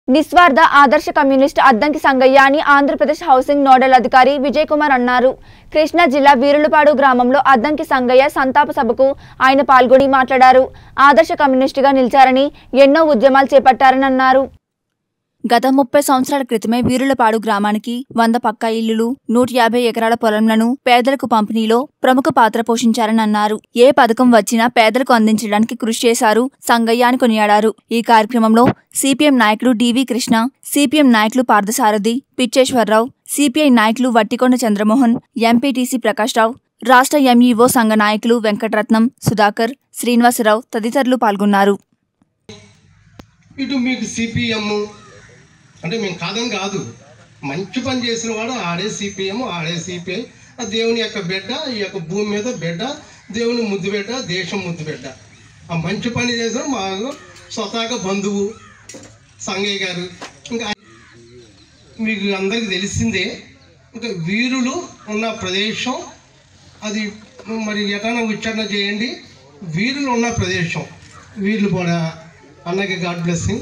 నిస్వార్థ ఆదర్శ కమ్యూనిస్ట్ అద్దంకి సంగయ్య అని ఆంధ్రప్రదేశ్ హౌసింగ్ నోడల్ అధికారి విజయ్ కుమార్ అన్నారు కృష్ణా జిల్లా వీరులపాడు గ్రామంలో అద్దంకి సంగయ్య సంతాప సభకు ఆయన పాల్గొని మాట్లాడారు ఆదర్శ కమ్యూనిస్టుగా నిలిచారని ఎన్నో ఉద్యమాలు చేపట్టారని అన్నారు గత ముప్పై సంవత్సరాల క్రితమే వీరులపాడు గ్రామానికి వంద పక్కా ఇల్లులు నూట యాభై ఎకరాల పొలంలను పేదలకు పంపిణీలో ప్రముఖ పాత్ర పోషించారని అన్నారు ఏ పథకం వచ్చినా పేదలకు అందించడానికి కృషి చేశారు సంగయ్య అని కొనియాడారు ఈ కార్యక్రమంలో సిపిఎం నాయకులు డివి కృష్ణ సిపిఎం నాయకులు పార్థసారథి పిచ్చేశ్వరరావు సిపిఐ నాయకులు వట్టికొండ చంద్రమోహన్ ఎంపీటీసీ ప్రకాష్ రావు రాష్ట్ర ఎంఈఓ సంఘ నాయకులు వెంకటరత్నం సుధాకర్ శ్రీనివాసరావు తదితరులు పాల్గొన్నారు ఇటు మీకు సిపిఎం అంటే మేము కాదని కాదు మంచి పని చేసిన వాడు ఆడే సిపిఎం ఆడే సిపిఐ ఆ దేవుని యొక్క బిడ్డ ఈ యొక్క భూమి మీద బిడ్డ దేవుని ముద్దు బిడ్డ దేశం ముద్దు బిడ్డ ఆ మంచి పని చేసిన మా స్వతహాగా బంధువు సంగయ్య గారు ఇంకా మీకు అందరికీ తెలిసిందే ఇంకా వీరులు ఉన్న ప్రదేశం అది మరి ఎటైనా ఉచ్చారణ చేయండి వీరులు ఉన్న ప్రదేశం వీరులు కూడా అన్నకి గాడ్ బ్లెస్సింగ్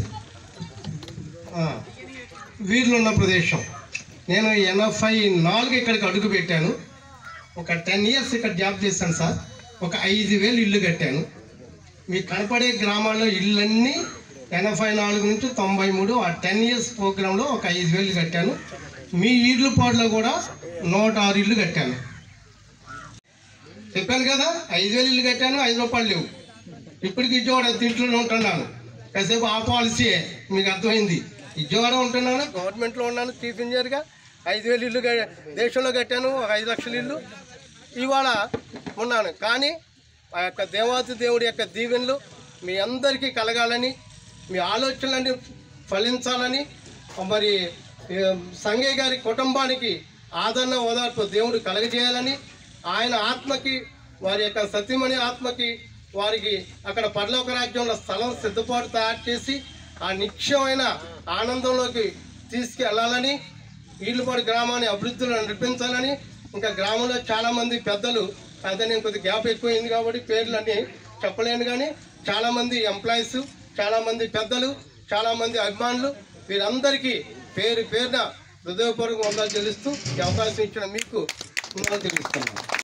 వీరులు ఉన్న ప్రదేశం నేను ఎనభై నాలుగు ఇక్కడికి అడుగు పెట్టాను ఒక టెన్ ఇయర్స్ ఇక్కడ జాబ్ చేశాను సార్ ఒక ఐదు వేలు ఇల్లు కట్టాను మీకు కనపడే గ్రామాల్లో ఇళ్ళన్నీ ఎనభై నాలుగు నుంచి తొంభై మూడు ఆ టెన్ ఇయర్స్ ప్రోగ్రాంలో ఒక ఐదు వేలు కట్టాను మీ ఇళ్ళు పాడులో కూడా నూట ఆరు ఇల్లు కట్టాను చెప్పాను కదా ఐదు వేలు ఇల్లు కట్టాను ఐదు రూపాయలు లేవు ఇప్పటికి విజయవాడ తింట్లోనే ఉంటున్నాను కాసేపు ఆ పాలసీయే మీకు అర్థమైంది విజయవాడ ఉంటున్నాను గవర్నమెంట్లో ఉన్నాను చీఫ్ ఇంజనీర్గా ఐదు వేలు ఇల్లు క- దేశంలో కట్టాను ఒక ఐదు లక్షల ఇల్లు ఇవాళ ఉన్నాను కానీ ఆ యొక్క దేవాతి దేవుడి యొక్క దీవెనలు మీ అందరికీ కలగాలని మీ ఆలోచనలన్నీ ఫలించాలని మరి ఏ, సంగయ్య గారి కుటుంబానికి ఆదరణ ఓదార్పు దేవుడు కలగజేయాలని ఆయన ఆత్మకి వారి యొక్క సత్యమణి ఆత్మకి వారికి అక్కడ పరలోక రాజ్యంలో స్థలం సిద్ధపాటు తయారు చేసి ఆ నిత్యమైన ఆనందంలోకి తీసుకెళ్లాలని ఈళ్ళపాడు గ్రామాన్ని అభివృద్ధిలో నడిపించాలని ఇంకా గ్రామంలో చాలామంది పెద్దలు అదే నేను కొద్దిగా గ్యాప్ ఎక్కువైంది కాబట్టి పేర్లన్నీ చెప్పలేను కానీ చాలామంది ఎంప్లాయీస్ చాలామంది పెద్దలు చాలామంది అభిమానులు వీరందరికీ పేరు పేరున హృదయపూర్వక వందలు చెల్లిస్తూ ఈ అవకాశం ఇచ్చిన మీకు వందలు చెల్లిస్తున్నాను